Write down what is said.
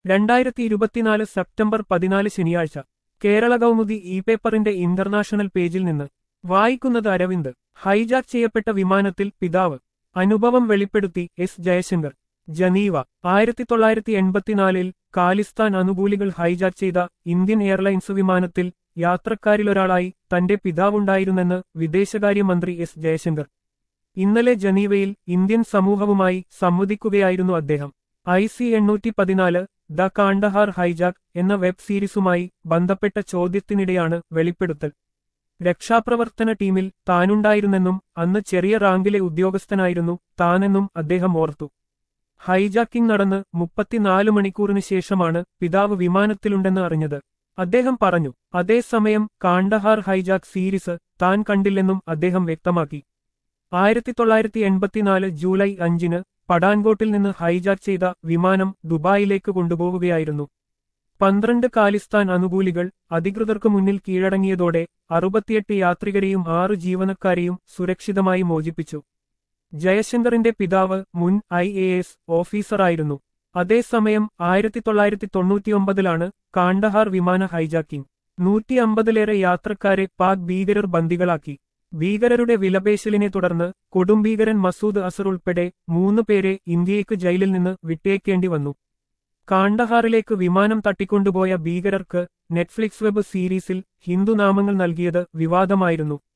രണ്ടായിരത്തി ഇരുപത്തിനാല് സെപ്റ്റംബർ പതിനാല് ശനിയാഴ്ച കേരള കൗമുദി ഇ പേപ്പറിന്റെ ഇന്റർനാഷണൽ പേജിൽ നിന്ന് വായിക്കുന്നത് അരവിന്ദ് ഹൈജാക്ക് ചെയ്യപ്പെട്ട വിമാനത്തിൽ പിതാവ് അനുഭവം വെളിപ്പെടുത്തി എസ് ജയശങ്കർ ജനീവ ആയിരത്തി തൊള്ളായിരത്തി എൺപത്തിനാലിൽ കാലിസ്ഥാൻ അനുകൂലികൾ ഹൈജാക്ക് ചെയ്ത ഇന്ത്യൻ എയർലൈൻസ് വിമാനത്തിൽ യാത്രക്കാരിലൊരാളായി തന്റെ പിതാവുണ്ടായിരുന്നെന്ന് വിദേശകാര്യമന്ത്രി എസ് ജയശങ്കർ ഇന്നലെ ജനീവയിൽ ഇന്ത്യൻ സമൂഹവുമായി സംവദിക്കുകയായിരുന്നു അദ്ദേഹം ഐ സി എണ്ണൂറ്റി പതിനാല് ദ കാണ്ടഹാർ ഹൈജാക്ക് എന്ന വെബ് സീരീസുമായി ബന്ധപ്പെട്ട ചോദ്യത്തിനിടെയാണ് വെളിപ്പെടുത്തൽ രക്ഷാപ്രവർത്തന ടീമിൽ താനുണ്ടായിരുന്നെന്നും അന്ന് ചെറിയ റാങ്കിലെ ഉദ്യോഗസ്ഥനായിരുന്നു താനെന്നും അദ്ദേഹം ഓർത്തു ഹൈജാക്കിംഗ് നടന്ന് മുപ്പത്തിനാല് മണിക്കൂറിന് ശേഷമാണ് പിതാവ് വിമാനത്തിലുണ്ടെന്ന് അറിഞ്ഞത് അദ്ദേഹം പറഞ്ഞു അതേസമയം കാണ്ടഹാർ ഹൈജാക്ക് സീരീസ് താൻ കണ്ടില്ലെന്നും അദ്ദേഹം വ്യക്തമാക്കി ആയിരത്തി തൊള്ളായിരത്തി എൺപത്തിനാല് ജൂലൈ അഞ്ചിന് പടാൻകോട്ടിൽ നിന്ന് ഹൈജാക്ക് ചെയ്ത വിമാനം ദുബായിലേക്ക് കൊണ്ടുപോവുകയായിരുന്നു പന്ത്രണ്ട് കാലിസ്ഥാൻ അനുകൂലികൾ അധികൃതർക്ക് മുന്നിൽ കീഴടങ്ങിയതോടെ അറുപത്തിയെട്ട് യാത്രികരെയും ആറ് ജീവനക്കാരെയും സുരക്ഷിതമായി മോചിപ്പിച്ചു ജയശങ്കറിന്റെ പിതാവ് മുൻ ഐ എ എസ് ഓഫീസറായിരുന്നു അതേസമയം ആയിരത്തി തൊള്ളായിരത്തി തൊണ്ണൂറ്റിയൊമ്പതിലാണ് കാണ്ടഹാർ വിമാന ഹൈജാക്കിംഗ് നൂറ്റി അമ്പതിലേറെ യാത്രക്കാരെ പാക് ഭീകരർ ബന്ദികളാക്കി ഭീകരരുടെ വിലപേശലിനെ തുടർന്ന് കൊടുംഭീകരൻ മസൂദ് അസർ ഉൾപ്പെടെ മൂന്ന് പേരെ ഇന്ത്യയ്ക്ക് ജയിലിൽ നിന്ന് വിട്ടേക്കേണ്ടി വന്നു കാണ്ടഹാറിലേക്ക് വിമാനം തട്ടിക്കൊണ്ടുപോയ ഭീകരർക്ക് നെറ്റ്ഫ്ലിക്സ് വെബ് സീരീസിൽ ഹിന്ദു നാമങ്ങൾ നൽകിയത് വിവാദമായിരുന്നു